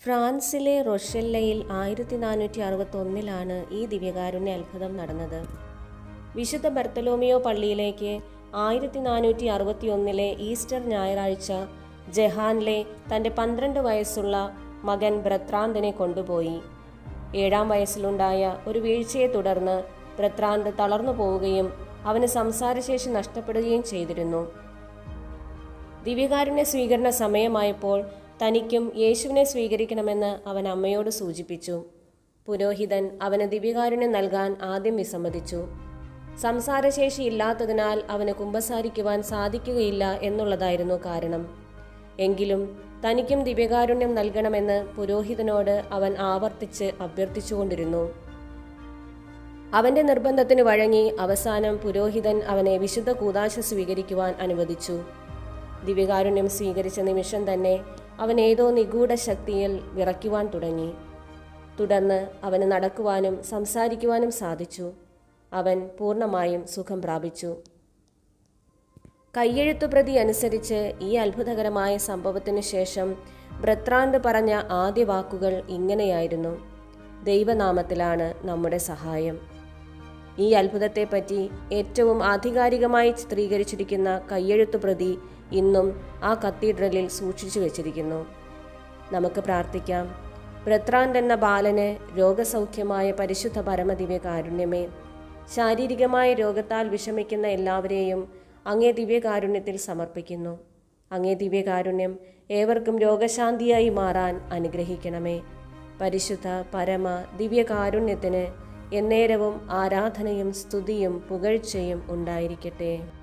ഫ്രാൻസിലെ റൊഷെല്ലയിൽ ആയിരത്തി നാനൂറ്റി അറുപത്തൊന്നിലാണ് ഈ ദിവ്യകാരുണ്യ അത്ഭുതം നടന്നത് വിശുദ്ധ ബർത്തലോമിയോ പള്ളിയിലേക്ക് ആയിരത്തി നാനൂറ്റി അറുപത്തിയൊന്നിലെ ഈസ്റ്റർ ഞായറാഴ്ച ജഹാനിലെ തൻ്റെ പന്ത്രണ്ട് വയസ്സുള്ള മകൻ ബ്രത്രാന്തിനെ കൊണ്ടുപോയി ഏഴാം വയസ്സിലുണ്ടായ ഒരു വീഴ്ചയെ തുടർന്ന് ബ്രത്രാന്ത് തളർന്നു പോവുകയും അവന് സംസാരശേഷി നഷ്ടപ്പെടുകയും ചെയ്തിരുന്നു ദിവ്യകാരുണ്യ സ്വീകരണ സമയമായപ്പോൾ തനിക്കും യേശുവിനെ സ്വീകരിക്കണമെന്ന് അവൻ അമ്മയോട് സൂചിപ്പിച്ചു പുരോഹിതൻ അവന് ദിവ്യകാരുണ്യം നൽകാൻ ആദ്യം വിസമ്മതിച്ചു സംസാരശേഷി ഇല്ലാത്തതിനാൽ അവന് കുമ്പസാരിക്കുവാൻ സാധിക്കുകയില്ല എന്നുള്ളതായിരുന്നു കാരണം എങ്കിലും തനിക്കും ദിവ്യകാരുണ്യം നൽകണമെന്ന് പുരോഹിതനോട് അവൻ ആവർത്തിച്ച് അഭ്യർത്ഥിച്ചുകൊണ്ടിരുന്നു അവന്റെ നിർബന്ധത്തിന് വഴങ്ങി അവസാനം പുരോഹിതൻ അവനെ വിശുദ്ധ കൂതാശ സ്വീകരിക്കുവാൻ അനുവദിച്ചു ദിവ്യകാരുണ്യം സ്വീകരിച്ച നിമിഷം തന്നെ അവൻ ഏതോ നിഗൂഢ ശക്തിയിൽ വിറയ്ക്കുവാൻ തുടങ്ങി തുടർന്ന് അവന് നടക്കുവാനും സംസാരിക്കുവാനും സാധിച്ചു അവൻ പൂർണ്ണമായും സുഖം പ്രാപിച്ചു കയ്യെഴുത്തുപ്രതി അനുസരിച്ച് ഈ അത്ഭുതകരമായ സംഭവത്തിനു ശേഷം ബ്രത്രാന്ത് പറഞ്ഞ ആദ്യ വാക്കുകൾ ഇങ്ങനെയായിരുന്നു ദൈവനാമത്തിലാണ് നമ്മുടെ സഹായം ഈ അത്ഭുതത്തെപ്പറ്റി ഏറ്റവും ആധികാരികമായി ചിത്രീകരിച്ചിരിക്കുന്ന കയ്യെഴുത്തു പ്രതി ഇന്നും ആ കത്തീഡ്രലിൽ സൂക്ഷിച്ചു വച്ചിരിക്കുന്നു നമുക്ക് പ്രാർത്ഥിക്കാം ബ്രത്രാന്ത് എന്ന ബാലന് രോഗസൗഖ്യമായ പരിശുദ്ധ പരമദിവ്യ കാരുണ്യമേ ശാരീരികമായ രോഗത്താൽ വിഷമിക്കുന്ന എല്ലാവരെയും അങ്ങേ ദിവ്യകാരുണ്യത്തിൽ സമർപ്പിക്കുന്നു അങ്ങേ ദിവ്യകാരുണ്യം ഏവർക്കും രോഗശാന്തിയായി മാറാൻ അനുഗ്രഹിക്കണമേ പരിശുദ്ധ പരമ ദിവ്യകാരുണ്യത്തിന് എന്നേരവും ആരാധനയും സ്തുതിയും പുകഴ്ചയും ഉണ്ടായിരിക്കട്ടെ